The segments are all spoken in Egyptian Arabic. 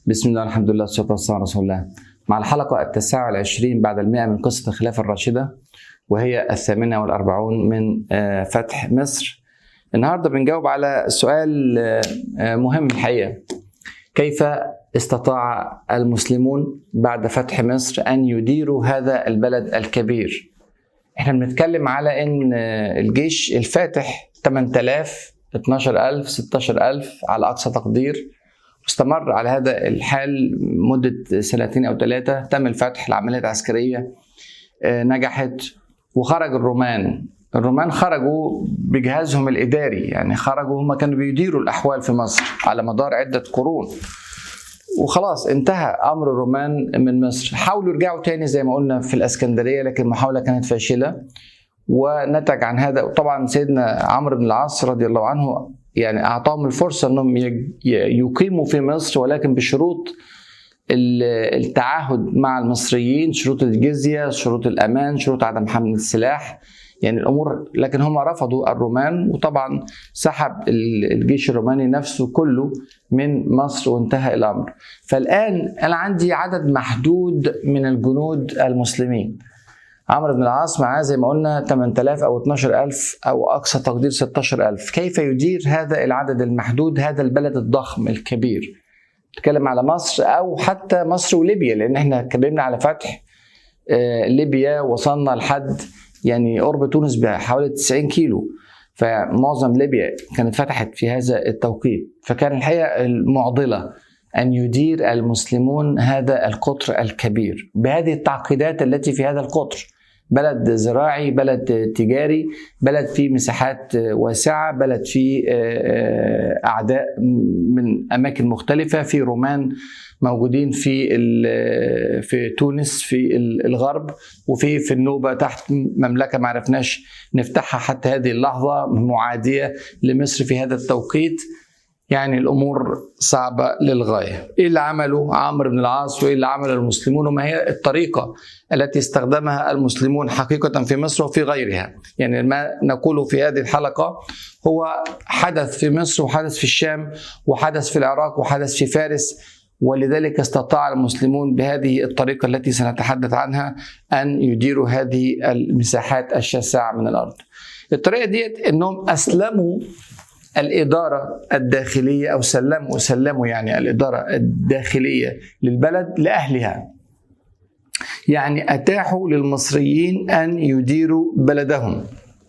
بسم الله الحمد لله والصلاة والسلام على رسول الله مع الحلقة التاسعة والعشرين بعد المئة من قصة الخلافة الراشدة وهي الثامنة والأربعون من آه، فتح مصر النهاردة بنجاوب على سؤال آه، آه، مهم الحقيقة كيف استطاع المسلمون بعد فتح مصر أن يديروا هذا البلد الكبير احنا بنتكلم على ان الجيش الفاتح 8000 12000 16000 على اقصى تقدير واستمر على هذا الحال مدة سنتين أو ثلاثة تم الفتح العملية العسكرية آه، نجحت وخرج الرومان الرومان خرجوا بجهازهم الإداري يعني خرجوا هم كانوا بيديروا الأحوال في مصر على مدار عدة قرون وخلاص انتهى امر الرومان من مصر حاولوا يرجعوا تاني زي ما قلنا في الاسكندريه لكن المحاوله كانت فاشله ونتج عن هذا وطبعا سيدنا عمرو بن العاص رضي الله عنه يعني اعطاهم الفرصه انهم يقيموا في مصر ولكن بشروط التعهد مع المصريين شروط الجزيه شروط الامان شروط عدم حمل السلاح يعني الامور لكن هم رفضوا الرومان وطبعا سحب الجيش الروماني نفسه كله من مصر وانتهى الامر فالان انا عندي عدد محدود من الجنود المسلمين عمرو بن العاص معاه زي ما قلنا 8000 او 12000 او اقصى تقدير 16000 كيف يدير هذا العدد المحدود هذا البلد الضخم الكبير نتكلم على مصر او حتى مصر وليبيا لان احنا اتكلمنا على فتح آه، ليبيا وصلنا لحد يعني قرب تونس بحوالي 90 كيلو فمعظم ليبيا كانت فتحت في هذا التوقيت فكان الحقيقه المعضله ان يدير المسلمون هذا القطر الكبير بهذه التعقيدات التي في هذا القطر بلد زراعي بلد تجاري بلد فيه مساحات واسعة بلد فيه آه، أعداء من أماكن مختلفة في رومان موجودين في في تونس في الغرب وفي في النوبة تحت مملكة ما عرفناش نفتحها حتى هذه اللحظة معادية لمصر في هذا التوقيت يعني الامور صعبه للغايه. ايه اللي عمله عمرو بن العاص وايه اللي عمله المسلمون وما هي الطريقه التي استخدمها المسلمون حقيقه في مصر وفي غيرها. يعني ما نقوله في هذه الحلقه هو حدث في مصر وحدث في الشام وحدث في العراق وحدث في فارس ولذلك استطاع المسلمون بهذه الطريقه التي سنتحدث عنها ان يديروا هذه المساحات الشاسعه من الارض. الطريقه ديت انهم اسلموا الإدارة الداخلية أو سلموا سلموا يعني الإدارة الداخلية للبلد لأهلها يعني أتاحوا للمصريين أن يديروا بلدهم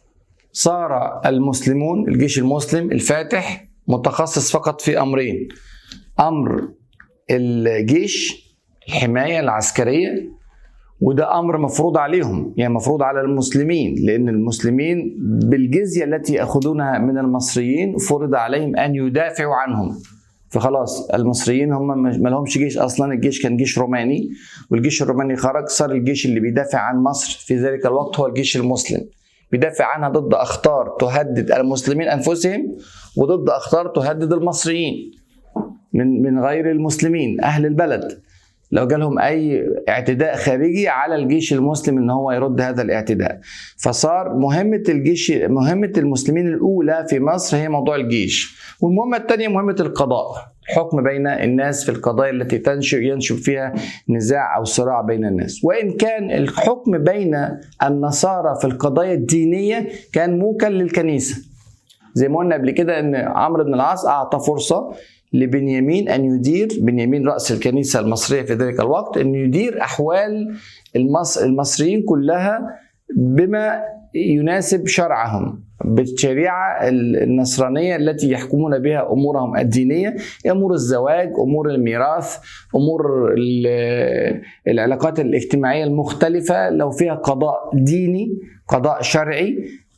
صار المسلمون الجيش المسلم الفاتح متخصص فقط في أمرين أمر الجيش الحماية العسكرية وده امر مفروض عليهم يعني مفروض على المسلمين لان المسلمين بالجزيه التي ياخذونها من المصريين فرض عليهم ان يدافعوا عنهم فخلاص المصريين هم ما لهمش جيش اصلا الجيش كان جيش روماني والجيش الروماني خرج صار الجيش اللي بيدافع عن مصر في ذلك الوقت هو الجيش المسلم بيدافع عنها ضد اخطار تهدد المسلمين انفسهم وضد اخطار تهدد المصريين من من غير المسلمين اهل البلد لو جالهم اي اعتداء خارجي على الجيش المسلم ان هو يرد هذا الاعتداء فصار مهمه الجيش مهمه المسلمين الاولى في مصر هي موضوع الجيش والمهمه الثانيه مهمه القضاء الحكم بين الناس في القضايا التي تنشئ ينشب فيها نزاع او صراع بين الناس وان كان الحكم بين النصارى في القضايا الدينيه كان موكل للكنيسه زي ما قلنا قبل كده ان عمرو بن العاص اعطى فرصه لبنيامين ان يدير بنيامين راس الكنيسه المصريه في ذلك الوقت ان يدير احوال المصر المصريين كلها بما يناسب شرعهم بالشريعه النصرانيه التي يحكمون بها امورهم الدينيه امور الزواج امور الميراث امور العلاقات الاجتماعيه المختلفه لو فيها قضاء ديني قضاء شرعي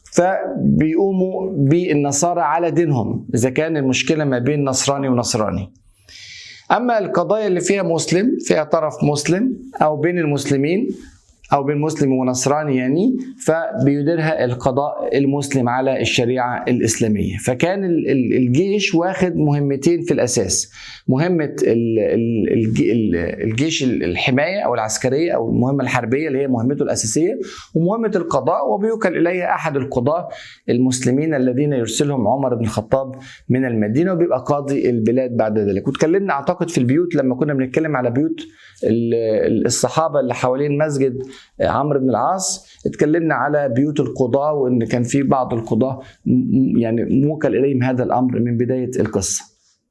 فبيقوموا بالنصارى على دينهم اذا كان المشكله ما بين نصراني ونصراني اما القضايا اللي فيها مسلم فيها طرف مسلم او بين المسلمين او بين مسلم ونصراني يعني فبيديرها القضاء المسلم على الشريعه الاسلاميه فكان الجيش واخد مهمتين في الاساس مهمه الجيش الحمايه او العسكريه او المهمه الحربيه اللي هي مهمته الاساسيه ومهمه القضاء وبيوكل اليها احد القضاه المسلمين الذين يرسلهم عمر بن الخطاب من المدينه وبيبقى قاضي البلاد بعد ذلك واتكلمنا اعتقد في البيوت لما كنا بنتكلم على بيوت الصحابه اللي حوالين مسجد عمرو بن العاص اتكلمنا على بيوت القضاه وان كان في بعض القضاه يعني موكل اليهم هذا الامر من بدايه القصه.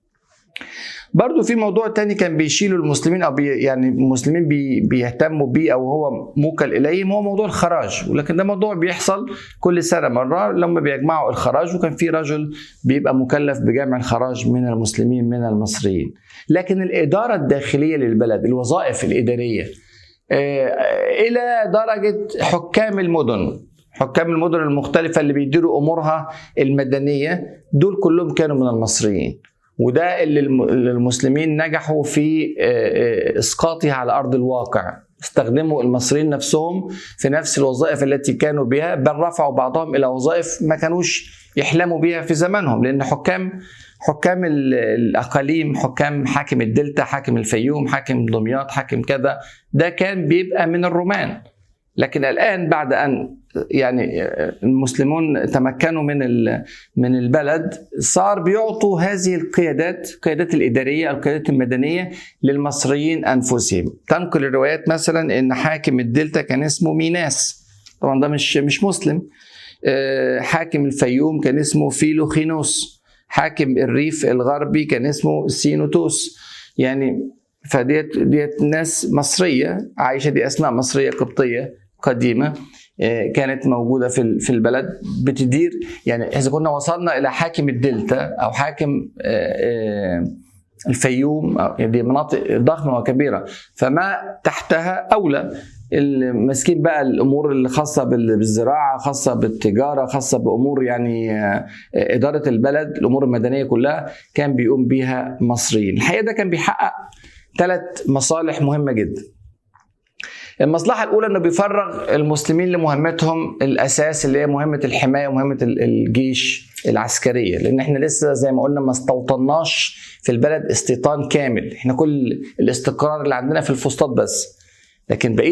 برضو في موضوع تاني كان بيشيلوا المسلمين او بي يعني المسلمين بي بيهتموا بيه او هو موكل اليهم هو موضوع الخراج ولكن ده موضوع بيحصل كل سنه مره لما بيجمعوا الخراج وكان في رجل بيبقى مكلف بجمع الخراج من المسلمين من المصريين لكن الاداره الداخليه للبلد الوظائف الاداريه آه، الى درجه حكام المدن حكام المدن المختلفة اللي بيديروا أمورها المدنية دول كلهم كانوا من المصريين وده اللي المسلمين نجحوا في آه، آه، اسقاطها على ارض الواقع استخدموا المصريين نفسهم في نفس الوظائف التي كانوا بها بل رفعوا بعضهم الى وظائف ما كانوش يحلموا بها في زمانهم لان حكام حكام الاقاليم حكام حاكم الدلتا حاكم الفيوم حاكم دمياط حاكم كذا ده كان بيبقى من الرومان لكن الان بعد ان يعني المسلمون تمكنوا من من البلد صار بيعطوا هذه القيادات القيادات الاداريه القيادات المدنيه للمصريين انفسهم تنقل الروايات مثلا ان حاكم الدلتا كان اسمه ميناس طبعا ده مش مش مسلم آه، حاكم الفيوم كان اسمه فيلوخينوس حاكم الريف الغربي كان اسمه سينوتوس يعني فديت ديت ناس مصريه عايشه دي اسماء مصريه قبطيه قديمه آه، كانت موجوده في في البلد بتدير يعني اذا كنا وصلنا الى حاكم الدلتا او حاكم آه، آه، الفيوم يعني دي مناطق ضخمه وكبيره فما تحتها اولى المسكين بقى الامور اللي خاصه بالزراعه خاصه بالتجاره خاصه بامور يعني اداره البلد الامور المدنيه كلها كان بيقوم بيها مصريين الحقيقه ده كان بيحقق ثلاث مصالح مهمه جدا المصلحه الاولى انه بيفرغ المسلمين لمهمتهم الاساس اللي هي مهمه الحمايه ومهمه الجيش العسكريه لان احنا لسه زي ما قلنا ما استوطناش في البلد استيطان كامل احنا كل الاستقرار اللي عندنا في الفسطاط بس لكن بقيه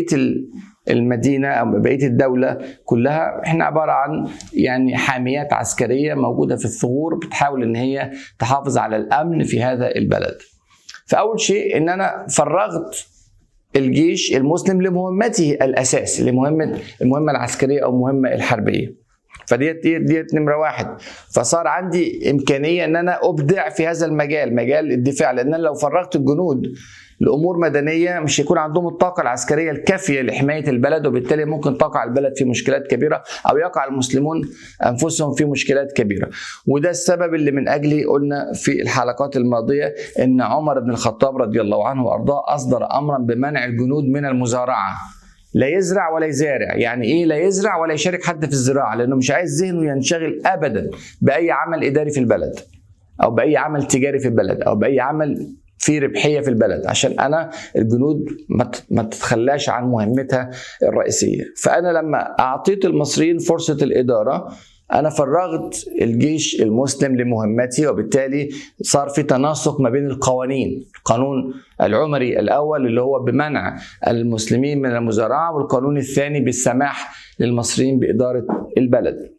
المدينه او بقيه الدوله كلها احنا عباره عن يعني حاميات عسكريه موجوده في الثغور بتحاول ان هي تحافظ على الامن في هذا البلد. فاول شيء ان انا فرغت الجيش المسلم لمهمته الاساس لمهمه المهمه العسكريه او المهمه الحربيه فديت ديت ديت نمره واحد فصار عندي امكانيه ان انا ابدع في هذا المجال مجال الدفاع لان لو فرغت الجنود لامور مدنيه مش هيكون عندهم الطاقه العسكريه الكافيه لحمايه البلد وبالتالي ممكن تقع البلد في مشكلات كبيره او يقع المسلمون انفسهم في مشكلات كبيره وده السبب اللي من اجله قلنا في الحلقات الماضيه ان عمر بن الخطاب رضي الله عنه وارضاه اصدر امرا بمنع الجنود من المزارعه لا يزرع ولا يزارع يعني ايه لا يزرع ولا يشارك حد في الزراعه لانه مش عايز ذهنه ينشغل ابدا باي عمل اداري في البلد او باي عمل تجاري في البلد او باي عمل في ربحيه في البلد عشان انا الجنود ما تتخلاش عن مهمتها الرئيسيه فانا لما اعطيت المصريين فرصه الاداره انا فرغت الجيش المسلم لمهمته وبالتالي صار في تناسق ما بين القوانين القانون العمري الاول اللي هو بمنع المسلمين من المزارعه والقانون الثاني بالسماح للمصريين باداره البلد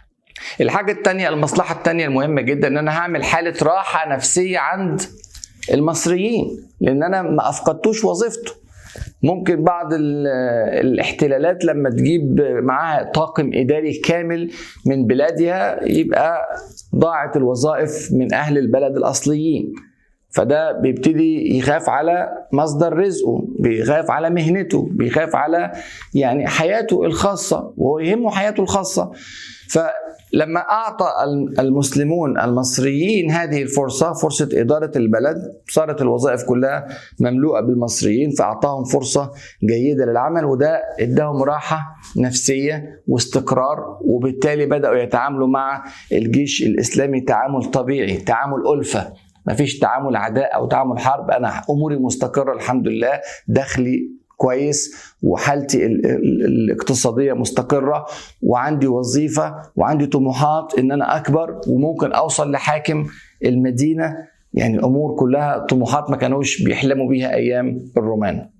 الحاجه الثانيه المصلحه الثانيه المهمه جدا ان انا هعمل حاله راحه نفسيه عند المصريين لان انا ما افقدتوش وظيفته ممكن بعض الاحتلالات لما تجيب معاها طاقم اداري كامل من بلادها يبقى ضاعت الوظائف من اهل البلد الاصليين فده بيبتدي يخاف على مصدر رزقه بيخاف على مهنته بيخاف على يعني حياته الخاصه وهو يهمه حياته الخاصه فلما اعطى المسلمون المصريين هذه الفرصه فرصه اداره البلد صارت الوظائف كلها مملوءه بالمصريين فاعطاهم فرصه جيده للعمل وده اداهم راحه نفسيه واستقرار وبالتالي بداوا يتعاملوا مع الجيش الاسلامي تعامل طبيعي تعامل الفه ما فيش تعامل عداء او تعامل حرب انا اموري مستقره الحمد لله دخلي كويس وحالتي الاقتصاديه مستقره وعندي وظيفه وعندي طموحات ان انا اكبر وممكن اوصل لحاكم المدينه يعني الامور كلها طموحات ما كانوش بيحلموا بيها ايام الرومان.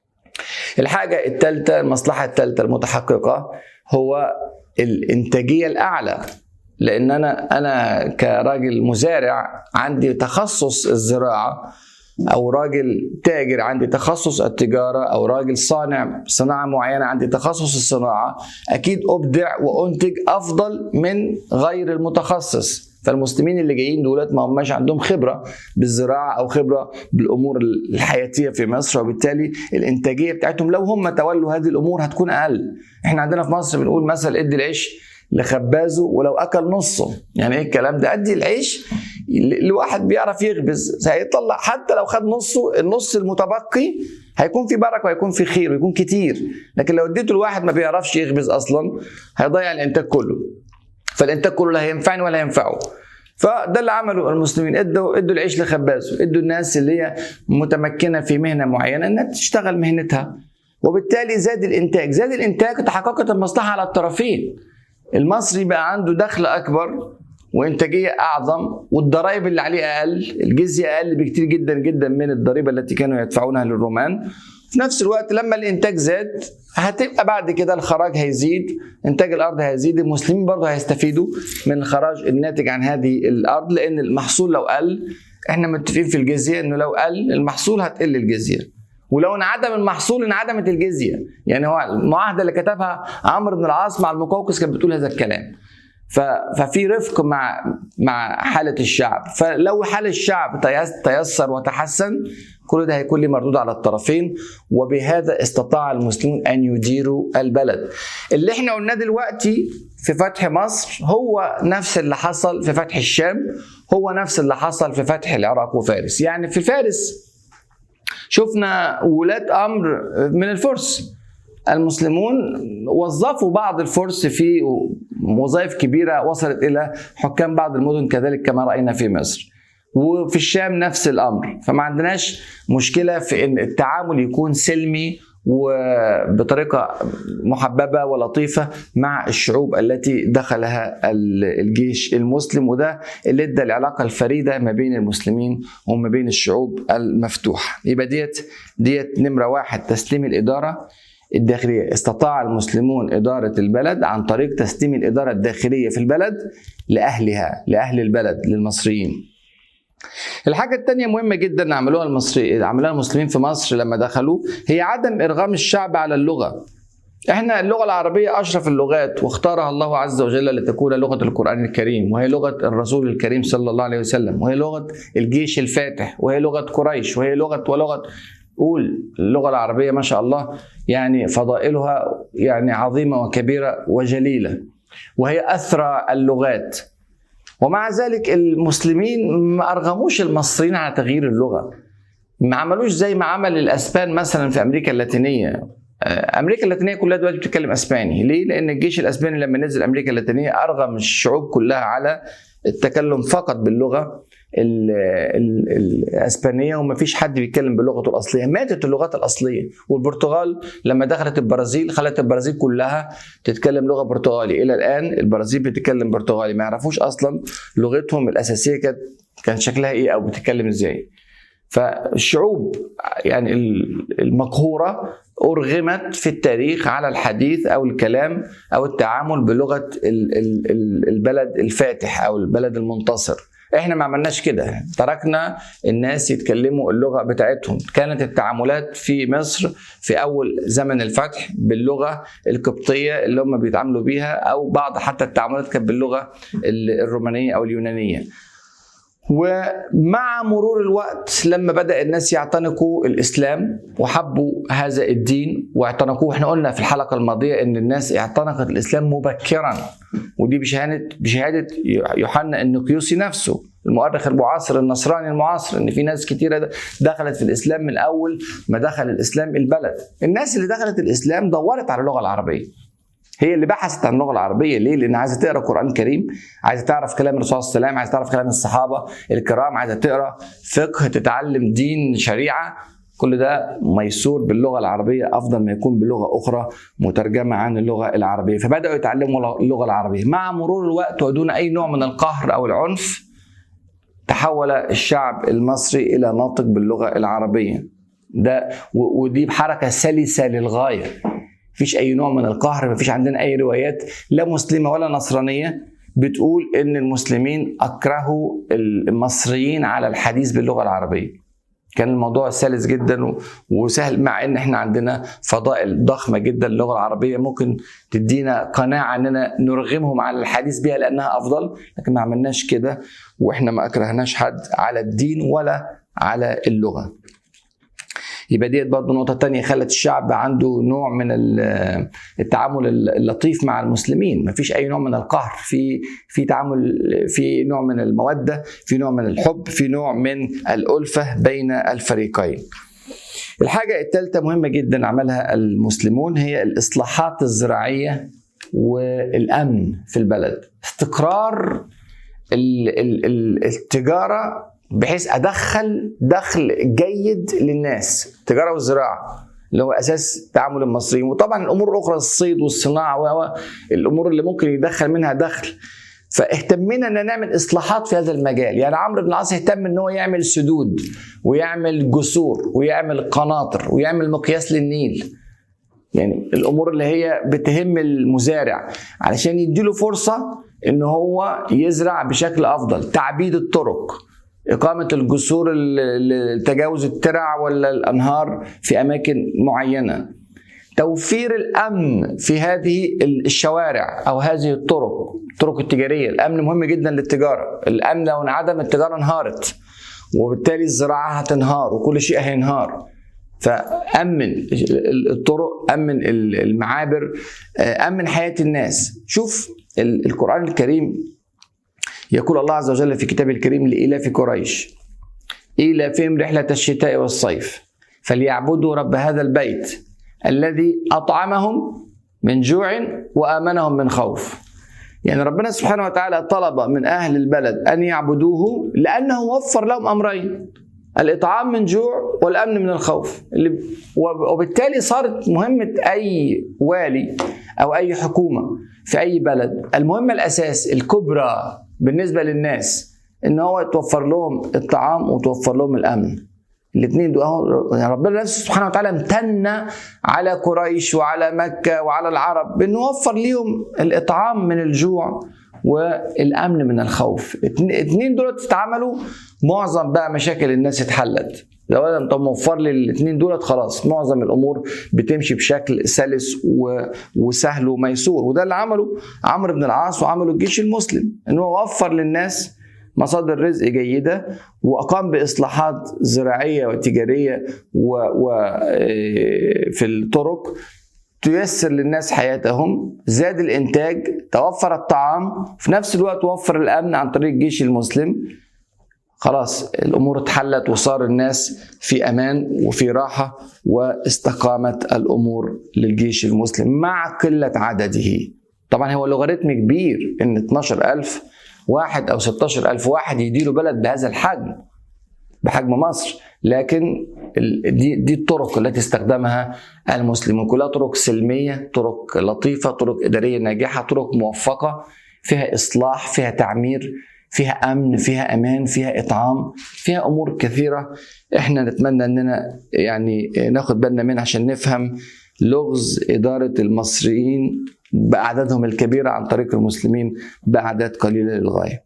الحاجه الثالثه المصلحه الثالثه المتحققه هو الانتاجيه الاعلى لان انا انا كراجل مزارع عندي تخصص الزراعه او راجل تاجر عندي تخصص التجاره او راجل صانع صناعه معينه عندي تخصص الصناعه اكيد ابدع وانتج افضل من غير المتخصص فالمسلمين اللي جايين دولت ما هماش عندهم خبره بالزراعه او خبره بالامور الحياتيه في مصر وبالتالي الانتاجيه بتاعتهم لو هم تولوا هذه الامور هتكون اقل احنا عندنا في مصر بنقول مثل ادي العيش لخبازه ولو اكل نصه يعني ايه الكلام ده ادي العيش لواحد بيعرف يخبز هيطلع حتى لو خد نصه النص المتبقي هيكون في بركه وهيكون في خير ويكون كتير لكن لو اديته لواحد ما بيعرفش يخبز اصلا هيضيع الانتاج كله فالانتاج كله لا هينفعني ولا هينفعه فده اللي عمله المسلمين ادوا ادوا العيش لخبازه ادوا الناس اللي هي متمكنه في مهنه معينه انها تشتغل مهنتها وبالتالي زاد الانتاج زاد الانتاج تحققت المصلحه على الطرفين المصري بقى عنده دخل اكبر وانتاجيه اعظم والضرائب اللي عليه اقل الجزيه اقل بكتير جدا جدا من الضريبه التي كانوا يدفعونها للرومان في نفس الوقت لما الانتاج زاد هتبقى بعد كده الخراج هيزيد انتاج الارض هيزيد المسلمين برضه هيستفيدوا من الخراج الناتج عن هذه الارض لان المحصول لو قل احنا متفقين في الجزيه انه لو قل المحصول هتقل الجزيه ولو انعدم المحصول انعدمت الجزيه يعني هو المعاهده اللي كتبها عمرو بن العاص مع المقوقس كانت بتقول هذا الكلام ففي رفق مع مع حاله الشعب فلو حال الشعب تيسر وتحسن كل ده هيكون لي مردود على الطرفين وبهذا استطاع المسلمون ان يديروا البلد اللي احنا قلناه دلوقتي في فتح مصر هو نفس اللي حصل في فتح الشام هو نفس اللي حصل في فتح العراق وفارس يعني في فارس شفنا ولاة امر من الفرس المسلمون وظفوا بعض الفرس في وظائف كبيره وصلت الى حكام بعض المدن كذلك كما راينا في مصر وفي الشام نفس الامر فما عندناش مشكله في ان التعامل يكون سلمي وبطريقه محببه ولطيفه مع الشعوب التي دخلها الجيش المسلم وده اللي ادى العلاقه الفريده ما بين المسلمين وما بين الشعوب المفتوحه يبقى ديت ديت نمره واحد تسليم الاداره الداخلية استطاع المسلمون إدارة البلد عن طريق تسليم الإدارة الداخلية في البلد لأهلها لأهل البلد للمصريين الحاجة الثانية مهمة جدا عملوها المصري عملوها المسلمين في مصر لما دخلوا هي عدم إرغام الشعب على اللغة احنا اللغة العربية أشرف اللغات واختارها الله عز وجل لتكون لغة القرآن الكريم وهي لغة الرسول الكريم صلى الله عليه وسلم وهي لغة الجيش الفاتح وهي لغة قريش وهي لغة ولغة قول اللغة العربية ما شاء الله يعني فضائلها يعني عظيمة وكبيرة وجليلة وهي أثرى اللغات ومع ذلك المسلمين ما أرغموش المصريين على تغيير اللغة ما عملوش زي ما عمل الأسبان مثلا في أمريكا اللاتينية امريكا اللاتينيه كلها دلوقتي بتتكلم اسباني ليه لان الجيش الاسباني لما نزل امريكا اللاتينيه ارغم الشعوب كلها على التكلم فقط باللغه الاسبانيه وما فيش حد بيتكلم بلغته الاصليه ماتت اللغات الاصليه والبرتغال لما دخلت البرازيل خلت البرازيل كلها تتكلم لغه برتغالي الى الان البرازيل بتتكلم برتغالي ما يعرفوش اصلا لغتهم الاساسيه كانت كان شكلها ايه او بتتكلم ازاي فالشعوب يعني المقهوره ارغمت في التاريخ على الحديث او الكلام او التعامل بلغه البلد الفاتح او البلد المنتصر احنا ما عملناش كده تركنا الناس يتكلموا اللغه بتاعتهم كانت التعاملات في مصر في اول زمن الفتح باللغه القبطيه اللي هم بيتعاملوا بيها او بعض حتى التعاملات كانت باللغه الرومانيه او اليونانيه ومع مرور الوقت لما بدا الناس يعتنقوا الاسلام وحبوا هذا الدين واعتنقوه احنا قلنا في الحلقه الماضيه ان الناس اعتنقت الاسلام مبكرا ودي بشهاده بشهاده يوحنا النقيوسي نفسه المؤرخ المعاصر النصراني المعاصر ان في ناس كتيره دخلت في الاسلام من اول ما دخل الاسلام البلد الناس اللي دخلت الاسلام دورت على اللغه العربيه هي اللي بحثت عن اللغه العربيه ليه؟ لان عايزه تقرا القران الكريم، عايزه تعرف كلام الرسول صلى الله عليه وسلم، عايزه تعرف كلام الصحابه الكرام، عايزه تقرا فقه، تتعلم دين شريعه كل ده ميسور باللغه العربيه افضل ما يكون بلغه اخرى مترجمه عن اللغه العربيه فبداوا يتعلموا اللغه العربيه مع مرور الوقت ودون اي نوع من القهر او العنف تحول الشعب المصري الى ناطق باللغه العربيه ده ودي بحركه سلسه للغايه مفيش اي نوع من القهر مفيش عندنا اي روايات لا مسلمه ولا نصرانيه بتقول ان المسلمين اكرهوا المصريين على الحديث باللغه العربيه كان الموضوع سلس جدا وسهل مع ان احنا عندنا فضائل ضخمه جدا للغه العربيه ممكن تدينا قناعه اننا نرغمهم على الحديث بها لانها افضل لكن ما عملناش كده واحنا ما اكرهناش حد على الدين ولا على اللغه يبقى ديت برضه نقطه تانية خلت الشعب عنده نوع من التعامل اللطيف مع المسلمين ما فيش اي نوع من القهر في في تعامل في نوع من الموده في نوع من الحب في نوع من الالفه بين الفريقين الحاجه الثالثه مهمه جدا عملها المسلمون هي الاصلاحات الزراعيه والامن في البلد استقرار التجاره بحيث ادخل دخل جيد للناس التجاره والزراعه اللي هو اساس تعامل المصريين وطبعا الامور الاخرى الصيد والصناعه و الامور اللي ممكن يدخل منها دخل فاهتمينا ان نعمل اصلاحات في هذا المجال يعني عمرو بن العاص اهتم ان هو يعمل سدود ويعمل جسور ويعمل قناطر ويعمل مقياس للنيل يعني الامور اللي هي بتهم المزارع علشان يديله فرصه ان هو يزرع بشكل افضل تعبيد الطرق إقامة الجسور لتجاوز الترع ولا الأنهار في أماكن معينة توفير الأمن في هذه الشوارع أو هذه الطرق الطرق التجارية الأمن مهم جدا للتجارة الأمن لو انعدم التجارة انهارت وبالتالي الزراعة هتنهار وكل شيء هينهار فأمن الطرق أمن المعابر أمن حياة الناس شوف القرآن الكريم يقول الله عز وجل في كتابه الكريم لإلاف قريش إيلافهم رحلة الشتاء والصيف فليعبدوا رب هذا البيت الذي أطعمهم من جوع وآمنهم من خوف يعني ربنا سبحانه وتعالى طلب من أهل البلد أن يعبدوه لأنه وفر لهم أمرين الإطعام من جوع والأمن من الخوف وبالتالي صارت مهمة أي والي أو أي حكومة في أي بلد المهمة الأساس الكبرى بالنسبه للناس ان هو يتوفر لهم الطعام وتوفر لهم الامن الاثنين دول يعني ربنا نفسه سبحانه وتعالى امتن على قريش وعلى مكه وعلى العرب بانه وفر ليهم الاطعام من الجوع والامن من الخوف الاثنين دول اتعملوا معظم بقى مشاكل الناس اتحلت لو انا انت موفر لي الاثنين دولت خلاص معظم الامور بتمشي بشكل سلس و... وسهل وميسور وده اللي عمله عمرو بن العاص وعمله الجيش المسلم ان هو وفر للناس مصادر رزق جيدة وأقام بإصلاحات زراعية وتجارية و... و... في الطرق تيسر للناس حياتهم زاد الإنتاج توفر الطعام في نفس الوقت وفر الأمن عن طريق الجيش المسلم خلاص الامور اتحلت وصار الناس في امان وفي راحه واستقامت الامور للجيش المسلم مع قله عدده طبعا هو لوغاريتم كبير ان 12000 واحد او 16000 واحد يديروا بلد بهذا الحجم بحجم مصر لكن دي دي الطرق التي استخدمها المسلمون كلها طرق سلميه طرق لطيفه طرق اداريه ناجحه طرق موفقه فيها اصلاح فيها تعمير فيها امن فيها امان فيها اطعام فيها امور كثيره احنا نتمنى اننا يعني ناخد بالنا منها عشان نفهم لغز اداره المصريين باعدادهم الكبيره عن طريق المسلمين باعداد قليله للغايه.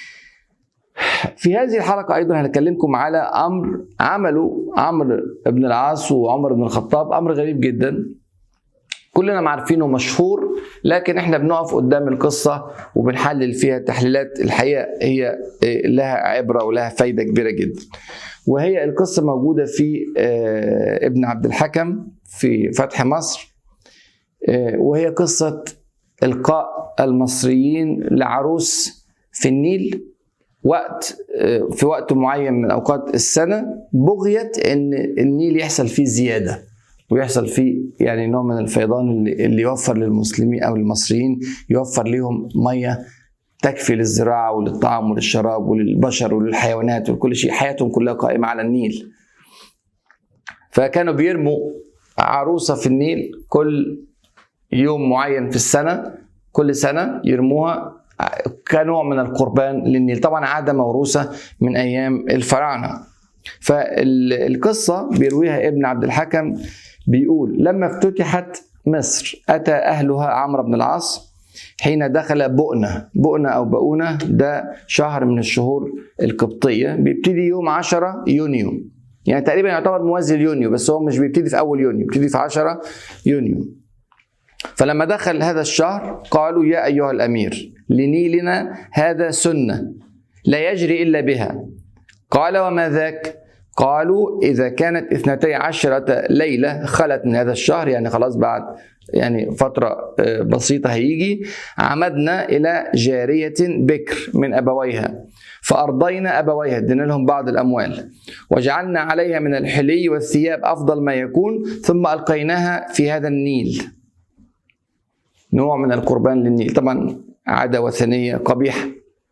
في هذه الحلقة أيضا هنكلمكم على أمر عمله عمرو بن العاص وعمر بن الخطاب أمر غريب جدا كلنا عارفينه مشهور لكن احنا بنقف قدام القصة وبنحلل فيها تحليلات الحقيقة هي لها عبرة ولها فايدة كبيرة جدا وهي القصة موجودة في ابن عبد الحكم في فتح مصر وهي قصة إلقاء المصريين لعروس في النيل وقت في وقت معين من أوقات السنة بغية إن النيل يحصل فيه زيادة ويحصل فيه يعني نوع من الفيضان اللي, اللي يوفر للمسلمين او المصريين يوفر لهم ميه تكفي للزراعه وللطعام وللشراب وللبشر وللحيوانات وكل شيء حياتهم كلها قائمه على النيل. فكانوا بيرموا عروسه في النيل كل يوم معين في السنه كل سنه يرموها كنوع من القربان للنيل طبعا عاده موروثه من ايام الفراعنه فالقصه بيرويها ابن عبد الحكم بيقول لما افتتحت مصر اتى اهلها عمرو بن العاص حين دخل بؤنة بؤنة أو بؤونة ده شهر من الشهور القبطية بيبتدي يوم 10 يونيو يعني تقريبا يعتبر موازي ليونيو بس هو مش بيبتدي في أول يونيو بيبتدي في 10 يونيو فلما دخل هذا الشهر قالوا يا أيها الأمير لنيلنا هذا سنة لا يجري إلا بها قال وما ذاك قالوا إذا كانت اثنتي عشرة ليلة خلت من هذا الشهر يعني خلاص بعد يعني فترة بسيطة هيجي عمدنا إلى جارية بكر من أبويها فأرضينا أبويها ادينا لهم بعض الأموال وجعلنا عليها من الحلي والثياب أفضل ما يكون ثم ألقيناها في هذا النيل نوع من القربان للنيل طبعا عادة وثنية قبيحة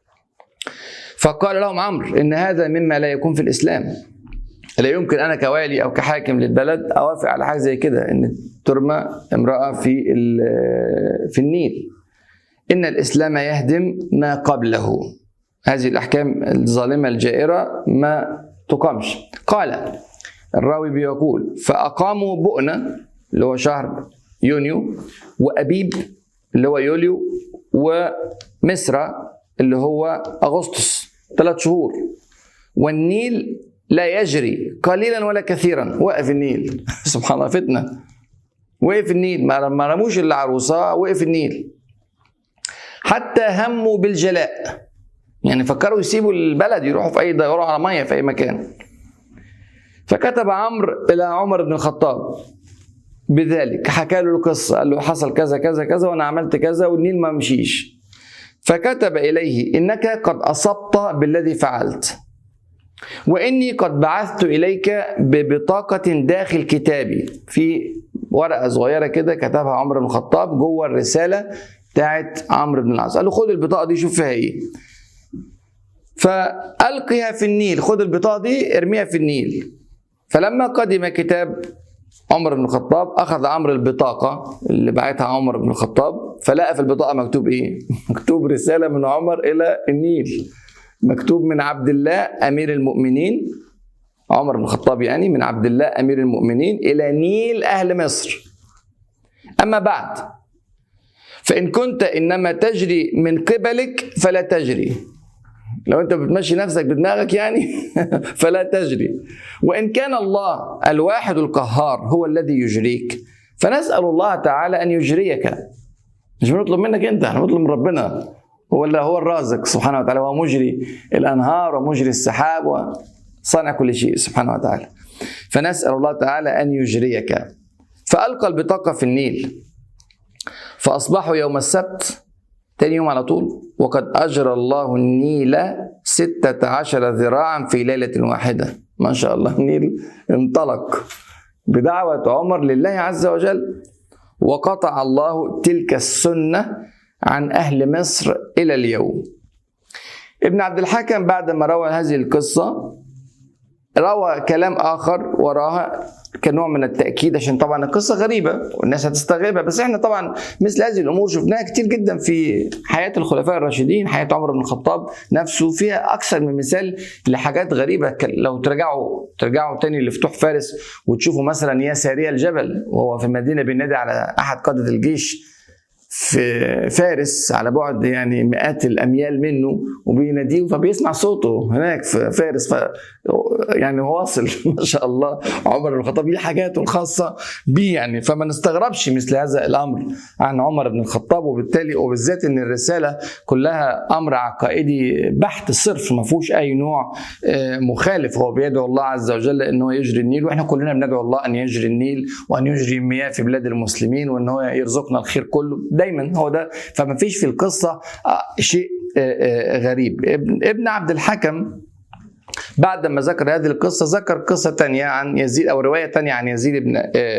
فقال لهم عمرو إن هذا مما لا يكون في الإسلام لا يمكن انا كوالي او كحاكم للبلد اوافق على حاجه زي كده ان ترمى امراه في في النيل ان الاسلام يهدم ما قبله هذه الاحكام الظالمه الجائره ما تقامش قال الراوي بيقول فاقاموا بؤنه اللي هو شهر يونيو وابيب اللي هو يوليو ومصر اللي هو اغسطس ثلاث شهور والنيل لا يجري قليلا ولا كثيرا وقف النيل سبحان الله فتنه وقف النيل ما رموش العروسه وقف النيل حتى هموا بالجلاء يعني فكروا يسيبوا البلد يروحوا في اي يروحوا على ميه في اي مكان فكتب عمرو الى عمر بن الخطاب بذلك حكى له القصه قال له حصل كذا كذا كذا وانا عملت كذا والنيل ما مشيش فكتب اليه انك قد اصبت بالذي فعلت واني قد بعثت اليك ببطاقه داخل كتابي في ورقه صغيره كده كتبها عمرو بن الخطاب جوه الرساله بتاعت عمرو بن العاص قال له خد البطاقه دي شوف فيها ايه فالقها في النيل خد البطاقه دي ارميها في النيل فلما قدم كتاب عمر بن الخطاب اخذ عمرو البطاقه اللي بعتها عمر بن الخطاب فلقى في البطاقه مكتوب ايه مكتوب رساله من عمر الى النيل مكتوب من عبد الله امير المؤمنين عمر بن الخطاب يعني من عبد الله امير المؤمنين الى نيل اهل مصر اما بعد فان كنت انما تجري من قبلك فلا تجري لو انت بتمشي نفسك بدماغك يعني فلا تجري وان كان الله الواحد القهار هو الذي يجريك فنسال الله تعالى ان يجريك مش بنطلب منك انت احنا بنطلب من ربنا هو اللي هو الرازق سبحانه وتعالى هو مجري الانهار ومجري السحاب وصنع كل شيء سبحانه وتعالى فنسال الله تعالى ان يجريك فالقى البطاقه في النيل فاصبحوا يوم السبت تاني يوم على طول وقد أجرى الله النيل ستة عشر ذراعا في ليلة واحدة ما شاء الله النيل انطلق بدعوة عمر لله عز وجل وقطع الله تلك السنة عن أهل مصر إلى اليوم ابن عبد الحكم بعد ما روى هذه القصة روى كلام آخر وراها كنوع من التأكيد عشان طبعا القصة غريبة والناس هتستغربها بس احنا طبعا مثل هذه الأمور شفناها كتير جدا في حياة الخلفاء الراشدين حياة عمر بن الخطاب نفسه فيها أكثر من مثال لحاجات غريبة لو ترجعوا ترجعوا تاني لفتوح فارس وتشوفوا مثلا يا سارية الجبل وهو في المدينة بينادي على أحد قادة الجيش في فارس على بعد يعني مئات الاميال منه وبيناديه فبيسمع صوته هناك في فارس ف يعني واصل ما شاء الله عمر بن الخطاب ليه حاجاته الخاصه بيه يعني فما نستغربش مثل هذا الامر عن عمر بن الخطاب وبالتالي وبالذات ان الرساله كلها امر عقائدي بحت صرف ما فيهوش اي نوع مخالف هو بيدعو الله عز وجل ان هو يجري النيل واحنا كلنا بندعو الله ان يجري النيل وان يجري المياه في بلاد المسلمين وان هو يرزقنا الخير كله دايما هو ده فما فيش في القصه شيء غريب ابن عبد الحكم بعد ما ذكر هذه القصه ذكر قصه تانية عن يزيد او روايه تانية عن يزيد ابن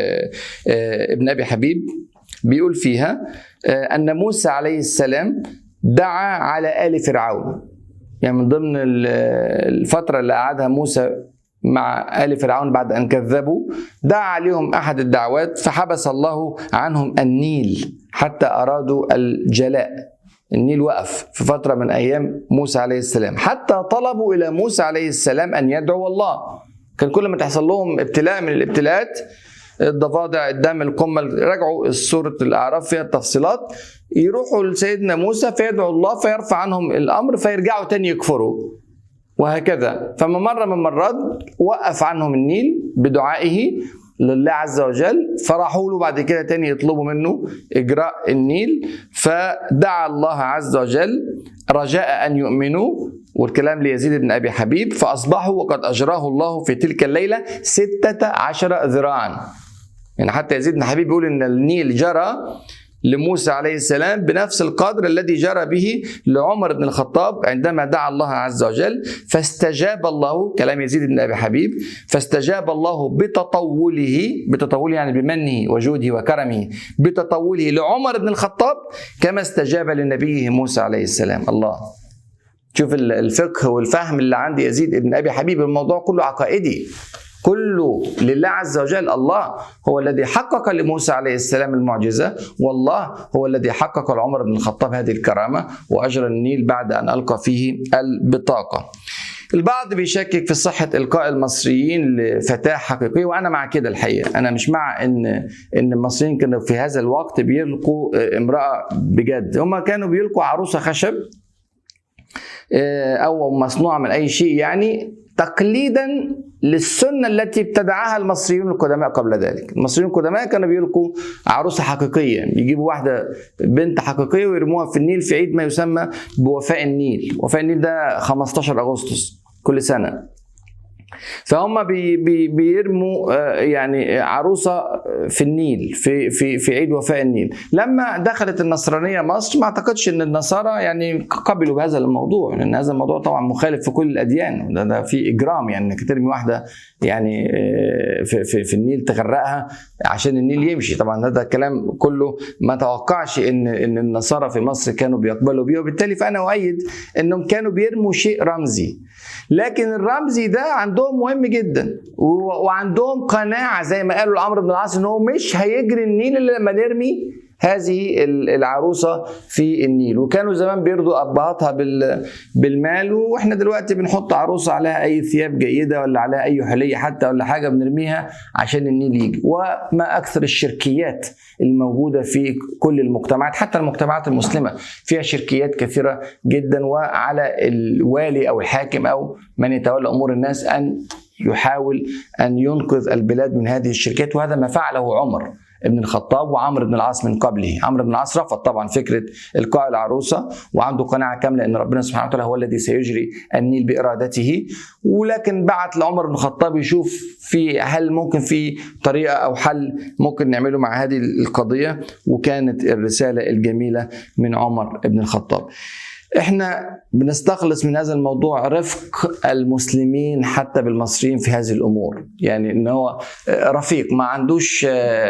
ابن ابي حبيب بيقول فيها ان موسى عليه السلام دعا على ال فرعون يعني من ضمن الفتره اللي قعدها موسى مع آل فرعون بعد أن كذبوا دعا عليهم أحد الدعوات فحبس الله عنهم النيل حتى أرادوا الجلاء النيل وقف في فترة من أيام موسى عليه السلام حتى طلبوا إلى موسى عليه السلام أن يدعو الله كان كل ما تحصل لهم ابتلاء من الابتلاءات الضفادع الدم القمل رجعوا سورة الأعراف فيها التفصيلات يروحوا لسيدنا موسى فيدعو الله فيرفع عنهم الأمر فيرجعوا تاني يكفروا وهكذا فما مرة من مرات وقف عنهم النيل بدعائه لله عز وجل فراحوا له بعد كده تاني يطلبوا منه إجراء النيل فدعا الله عز وجل رجاء أن يؤمنوا والكلام ليزيد بن أبي حبيب فأصبحوا وقد أجراه الله في تلك الليلة ستة عشر ذراعا يعني حتى يزيد بن حبيب يقول ان النيل جرى لموسى عليه السلام بنفس القدر الذي جرى به لعمر بن الخطاب عندما دعا الله عز وجل فاستجاب الله كلام يزيد بن ابي حبيب فاستجاب الله بتطوله بتطوله يعني بمنه وجوده وكرمه بتطوله لعمر بن الخطاب كما استجاب لنبيه موسى عليه السلام الله شوف الفقه والفهم اللي عند يزيد بن ابي حبيب الموضوع كله عقائدي كله لله عز وجل الله هو الذي حقق لموسى عليه السلام المعجزة والله هو الذي حقق لعمر بن الخطاب هذه الكرامة وأجرى النيل بعد أن ألقى فيه البطاقة البعض بيشكك في صحة إلقاء المصريين لفتاة حقيقية وأنا مع كده الحقيقة أنا مش مع إن إن المصريين كانوا في هذا الوقت بيلقوا امرأة بجد هم كانوا بيلقوا عروسة خشب أو مصنوعة من أي شيء يعني تقليدا للسنه التي ابتدعها المصريون القدماء قبل ذلك، المصريون القدماء كانوا بيلقوا عروسه حقيقيه، يجيبوا واحده بنت حقيقيه ويرموها في النيل في عيد ما يسمى بوفاء النيل، وفاء النيل ده 15 اغسطس كل سنه. فهم بي بي بيرموا يعني عروسه في النيل في في في عيد وفاء النيل لما دخلت النصرانيه مصر ما اعتقدش ان النصارى يعني قبلوا بهذا الموضوع لان هذا الموضوع طبعا مخالف في كل الاديان ده, ده في اجرام يعني انك ترمي واحده يعني في, في, في النيل تغرقها عشان النيل يمشي طبعا هذا الكلام كله ما توقعش ان ان النصارى في مصر كانوا بيقبلوا بيه وبالتالي فانا اؤيد انهم كانوا بيرموا شيء رمزي لكن الرمزي ده عندهم مهم جدا وعندهم قناعه زي ما قالوا لعمرو بن العاص ان هو مش هيجري النيل الا لما نرمي هذه العروسه في النيل وكانوا زمان بيرضوا ابهاتها بالمال واحنا دلوقتي بنحط عروسه عليها اي ثياب جيده ولا عليها اي حليه حتى ولا حاجه بنرميها عشان النيل يجي وما اكثر الشركيات الموجوده في كل المجتمعات حتى المجتمعات المسلمه فيها شركيات كثيره جدا وعلى الوالي او الحاكم او من يتولى امور الناس ان يحاول ان ينقذ البلاد من هذه الشركات وهذا ما فعله عمر ابن الخطاب وعمرو بن العاص من قبله عمرو بن العاص رفض طبعا فكرة إلقاء العروسة وعنده قناعة كاملة أن ربنا سبحانه وتعالى هو الذي سيجري النيل بإرادته ولكن بعت لعمر بن الخطاب يشوف في هل ممكن في طريقة أو حل ممكن نعمله مع هذه القضية وكانت الرسالة الجميلة من عمر بن الخطاب احنا بنستخلص من هذا الموضوع رفق المسلمين حتى بالمصريين في هذه الامور يعني ان هو رفيق ما عندوش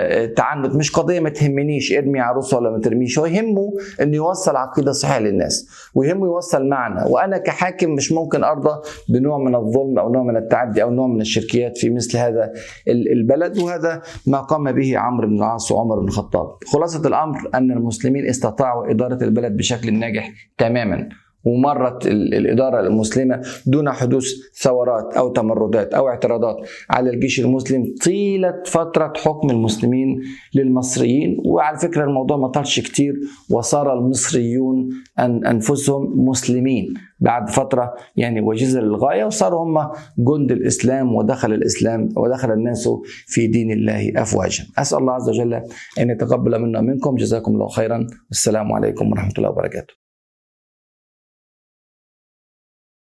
تعنت مش قضيه ما تهمنيش ارمي عروسه ولا ما ترميش هو يهمه انه يوصل عقيده صحيحه للناس ويهمه يوصل معنى وانا كحاكم مش ممكن ارضى بنوع من الظلم او نوع من التعدي او نوع من الشركيات في مثل هذا البلد وهذا ما قام به عمرو بن العاص وعمر بن الخطاب خلاصه الامر ان المسلمين استطاعوا اداره البلد بشكل ناجح تماما ومرت الإدارة المسلمة دون حدوث ثورات أو تمردات أو اعتراضات على الجيش المسلم طيلة فترة حكم المسلمين للمصريين وعلى فكرة الموضوع ما طالش كتير وصار المصريون أن أنفسهم مسلمين بعد فترة يعني وجيزة للغاية وصاروا هم جند الإسلام ودخل الإسلام ودخل الناس في دين الله أفواجا أسأل الله عز وجل أن يتقبل منا منكم جزاكم الله خيرا والسلام عليكم ورحمة الله وبركاته